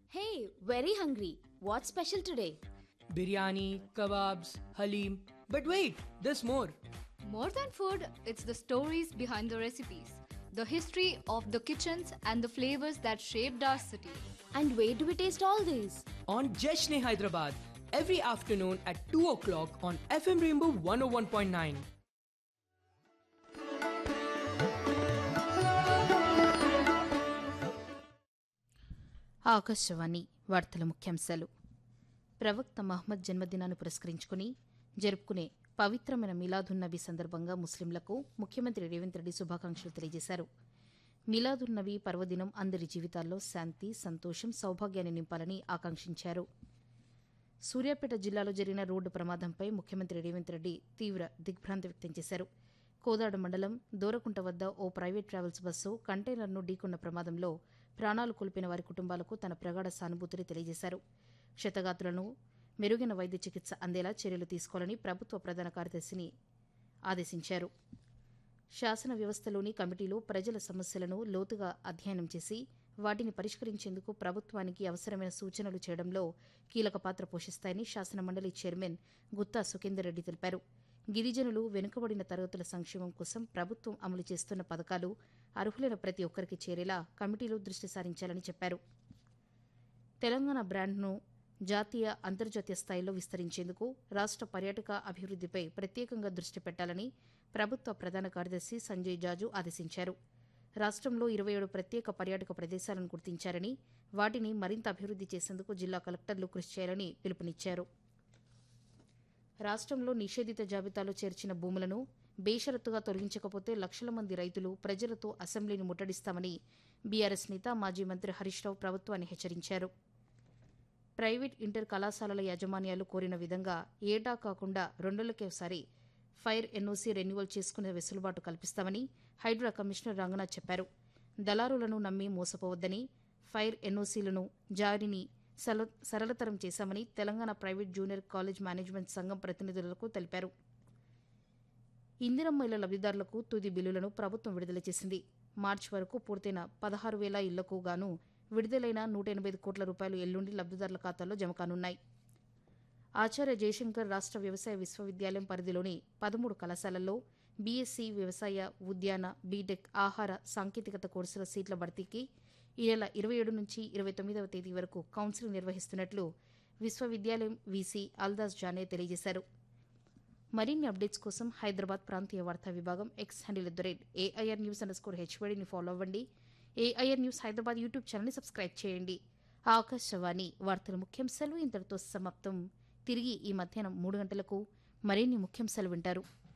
Hey, very hungry. What's special today? Biryani, kebabs, halim. But wait, there's more. More than food, it's the stories behind the recipes, the history of the kitchens, and the flavors that shaped our city. And where do we taste all these? On Jeshne Hyderabad, every afternoon at 2 o'clock on FM Rainbow 101.9. Akashvani వార్తల ముఖ్యాంశాలు ప్రవక్త మహమ్మద్ జన్మదినాన్ని పురస్కరించుకుని జరుపుకునే పవిత్రమైన మిలాదున్నబీ సందర్భంగా ముస్లింలకు ముఖ్యమంత్రి రేవంత్ రెడ్డి శుభాకాంక్షలు తెలియజేశారు మిలాదున్నబీ పర్వదినం అందరి జీవితాల్లో శాంతి సంతోషం సౌభాగ్యాన్ని నింపాలని ఆకాంక్షించారు సూర్యాపేట జిల్లాలో జరిగిన రోడ్డు ప్రమాదంపై ముఖ్యమంత్రి రేవంత్ రెడ్డి తీవ్ర దిగ్భ్రాంతి వ్యక్తం చేశారు కోదాడ మండలం దూరకుంట వద్ద ఓ ప్రైవేట్ ట్రావెల్స్ బస్సు కంటైనర్ను ఢీకొన్న ప్రమాదంలో ప్రాణాలు కోల్పోయిన వారి కుటుంబాలకు తన ప్రగాఢ సానుభూతిని తెలియజేశారు క్షతగాత్రులను మెరుగైన వైద్య చికిత్స అందేలా చర్యలు తీసుకోవాలని ప్రభుత్వ ప్రధాన కార్యదర్శిని ఆదేశించారు శాసన వ్యవస్థలోని కమిటీలు ప్రజల సమస్యలను లోతుగా అధ్యయనం చేసి వాటిని పరిష్కరించేందుకు ప్రభుత్వానికి అవసరమైన సూచనలు చేయడంలో కీలక పాత్ర పోషిస్తాయని శాసన మండలి చైర్మన్ గుత్తా సుఖేందర్ రెడ్డి తెలిపారు గిరిజనులు వెనుకబడిన తరగతుల సంక్షేమం కోసం ప్రభుత్వం అమలు చేస్తున్న పథకాలు అర్హులైన ప్రతి ఒక్కరికి చేరేలా కమిటీలు దృష్టి సారించాలని చెప్పారు తెలంగాణ బ్రాండ్ను జాతీయ అంతర్జాతీయ స్థాయిలో విస్తరించేందుకు రాష్ట్ర పర్యాటక అభివృద్దిపై ప్రత్యేకంగా దృష్టి పెట్టాలని ప్రభుత్వ ప్రధాన కార్యదర్శి సంజయ్ జాజు ఆదేశించారు రాష్ట్రంలో ఇరవై ఏడు ప్రత్యేక పర్యాటక ప్రదేశాలను గుర్తించారని వాటిని మరింత అభివృద్ది చేసేందుకు జిల్లా కలెక్టర్లు కృషి చేయాలని పిలుపునిచ్చారు రాష్ట్రంలో నిషేధిత జాబితాలో చేర్చిన భూములను బేషరతుగా తొలగించకపోతే లక్షల మంది రైతులు ప్రజలతో అసెంబ్లీని ముట్టడిస్తామని బీఆర్ఎస్ నేత మాజీ మంత్రి హరీష్ రావు ప్రభుత్వాన్ని హెచ్చరించారు ప్రైవేట్ ఇంటర్ కళాశాలల యాజమాన్యాలు కోరిన విధంగా ఏటా కాకుండా రెండేళ్లకోసారి ఫైర్ ఎన్ఓసీ రెన్యువల్ చేసుకునే వెసులుబాటు కల్పిస్తామని హైడ్రా కమిషనర్ రంగనాథ్ చెప్పారు దళారులను నమ్మి మోసపోవద్దని ఫైర్ ఎన్ఓసీలను జారీని సల- సరళతరం చేశామని Telangana private junior college management సంఘం ప్రతినిధులకు తెలిపారు ఇందిరమ్మ ఇళ్ల లబ్దిదారులకు తుది బిల్లులను ప్రభుత్వం విడుదల చేసింది మార్చి వరకు పూర్తయిన పదహారు వేల ఇళ్లకు గాను విడుదలైన నూట ఎనభై ఐదు కోట్ల రూపాయలు ఎల్లుండి లబ్దిదారుల ఖాతాల్లో జమ కానున్నాయి ఆచార్య జయశంకర్ రాష్ట్ర వ్యవసాయ విశ్వవిద్యాలయం పరిధిలోని పదమూడు కళాశాలల్లో బీఎస్సీ వ్యవసాయ ఉద్యాన బీటెక్ ఆహార సాంకేతికత కోర్సుల సీట్ల భర్తీకి ఈ నెల ఇరవై ఏడు నుంచి ఇరవై తొమ్మిదవ తేదీ వరకు కౌన్సిలింగ్ నిర్వహిస్తున్నట్లు విశ్వవిద్యాలయం వీసీ అల్దాస్ జానే తెలియజేశారు మరిన్ని అప్డేట్స్ కోసం హైదరాబాద్ ప్రాంతీయ వార్తా విభాగం X handle at the rate AIR news underscore హెచ్వడిని ఫాలో అవ్వండి ఏఐఆర్ న్యూస్ హైదరాబాద్ యూట్యూబ్ ఛానల్ని సబ్స్క్రైబ్ చేయండి ఆకాశవాణి వార్తల ముఖ్యాంశాలు ఇంతటితో సమాప్తం తిరిగి ఈ మధ్యాహ్నం మూడు గంటలకు మరిన్ని ముఖ్యాంశాలు వింటారు